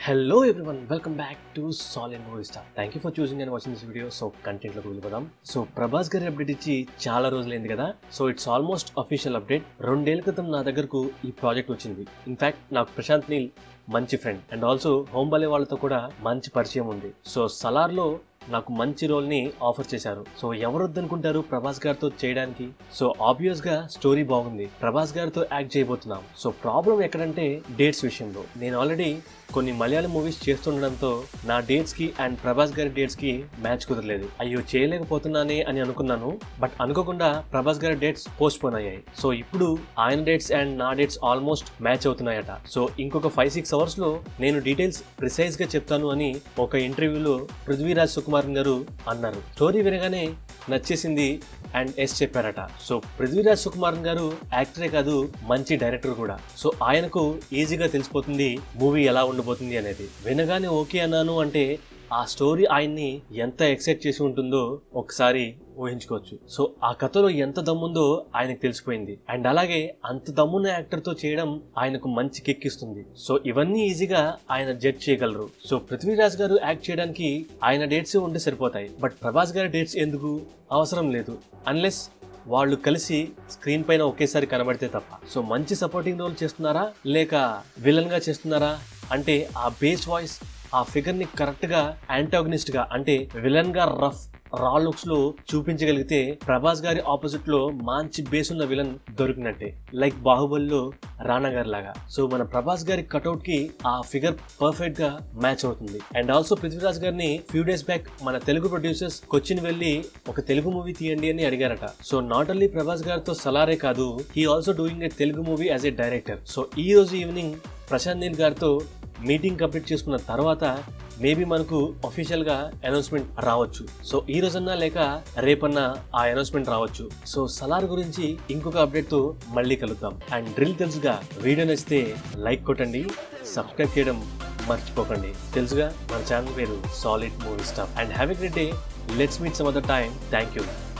hello everyone welcome back to solid movie star thank you for choosing and watching this video so content లోకి వెళ్ళిపోదాం so Prabhas గారి update ఇచ్చి చాలా రోజులైంది కదా so it's almost official update రెండేళ్ల క్రితం నా దగ్గరకు ఈ ప్రాజెక్ట్ వచ్చింది ఇన్ఫాక్ట్ నాకు ప్రశాంత్ నీల్ మంచి ఫ్రెండ్ అండ్ ఆల్సో హోంబలే వాళ్ళతో కూడా మంచి పరిచయం ఉంది సో సలార్లో నాకు మంచి రోల్ ని ఆఫర్ చేశారు సో ఎవరు వద్దనుకుంటారు ప్రభాస్ గారితో చేయడానికి సో ఆబ్వియస్ గా స్టోరీ బాగుంది ప్రభాస్ గారితో యాక్ట్ చేయబోతున్నాం సో ప్రాబ్లం ఎక్కడంటే డేట్స్ విషయంలో నేను ఆల్రెడీ కొన్ని మలయాళం మూవీస్ చేస్తుండడంతో నా డేట్స్ కి అండ్ ప్రభాస్ గారి డేట్స్ కి మ్యాచ్ కుదరలేదు అయ్యో చేయలేకపోతున్నానే అని అనుకున్నాను బట్ అనుకోకుండా ప్రభాస్ గారి డేట్స్ పోస్ట్ పోన్ అయ్యాయి సో ఇప్పుడు ఆయన డేట్స్ అండ్ నా డేట్స్ ఆల్మోస్ట్ మ్యాచ్ అవుతున్నాయట సో ఇంకొక ఫైవ్ సిక్స్ అవర్స్ లో నేను డీటెయిల్స్ ప్రిసైజ్ గా చెప్తాను అని ఒక ఇంటర్వ్యూలో పృథ్వీరాజ్ సుకుమారన్ గారు అన్నారు స్టోరీ వినగానే నచ్చేసింది అండ్ ఎస్ చెప్పారట సో పృథ్వీరాజ్ సుకుమారన్ గారు యాక్టరే కాదు మంచి డైరెక్టర్ కూడా సో ఆయనకు ఈజీగా తెలిసిపోతుంది మూవీ ఎలా ఉండబోతుంది అనేది వినగానే ఓకే అన్నాను అంటే ఆ స్టోరీ ఆయన్ని ఎంత ఎక్సైట్ చేసి ఉంటుందో ఒకసారి ఊహించుకోవచ్చు సో ఆ కథలో ఎంత దమ్ముందో ఆయనకు తెలిసిపోయింది అండ్ అలాగే అంత దమ్మున్న యాక్టర్ తో చేయడం ఆయనకు మంచి కిక్ ఇస్తుంది సో ఇవన్నీ ఈజీగా ఆయన జడ్జ్ చేయగలరు సో పృథ్వీరాజ్ గారు యాక్ట్ చేయడానికి ఆయన డేట్స్ ఉంటే సరిపోతాయి బట్ ప్రభాస్ గారి డేట్స్ ఎందుకు అవసరం లేదు అన్లెస్ వాళ్ళు కలిసి స్క్రీన్ పైన ఒకేసారి కనబడితే తప్ప సో మంచి సపోర్టింగ్ రోల్ చేస్తున్నారా లేక విలన్ గా చేస్తున్నారా అంటే ఆ బేస్ వాయిస్ ఆ ఫిగర్ ని కరెక్ట్ గా యాంటాగనిస్ట్ గా అంటే విలన్ గా రఫ్ రా లుక్స్ లో చూపించగలిగితే ప్రభాస్ గారి ఆపోజిట్ లో మంచి బేస్ ఉన్న విలన్ దొరికినట్టే లైక్ బాహుబలిలో రానా గారి లాగా సో మన ప్రభాస్ గారి కటౌట్ కి ఆ ఫిగర్ పర్ఫెక్ట్ గా మ్యాచ్ అవుతుంది అండ్ ఆల్సో పృథ్వీరాజ్ గారిని ఫ్యూ డేస్ బ్యాక్ మన తెలుగు ప్రొడ్యూసర్స్ కొచ్చిన్ వెళ్ళి ఒక తెలుగు మూవీ తీయండి అని అడిగారట సో నాట్ ఓన్లీ ప్రభాస్ గారితో సలారే కాదు he also doing a Telugu movie as a director so ఈ రోజు ఈవినింగ్ ప్రశాంత్ నీల్ గారితో మీటింగ్ కంప్లీట్ చేసుకున్న తర్వాత మేబీ మనకు అఫీషియల్ గా అనౌన్స్మెంట్ రావచ్చు సో ఈ రోజన్నా లేక రేపన్నా ఆ అనౌన్స్మెంట్ రావచ్చు సో సలార్ గురించి ఇంకొక అప్డేట్ తో మళ్ళీ కలుద్దాం అండ్ డ్రిల్ తెలుసుగా వీడియో నచ్చితే లైక్ కొట్టండి సబ్స్క్రైబ్ చేయడం మర్చిపోకండి తెలుసుగా మన ఛానల్ పేరు solid movie stuff and have a great day let's meet some other time thank you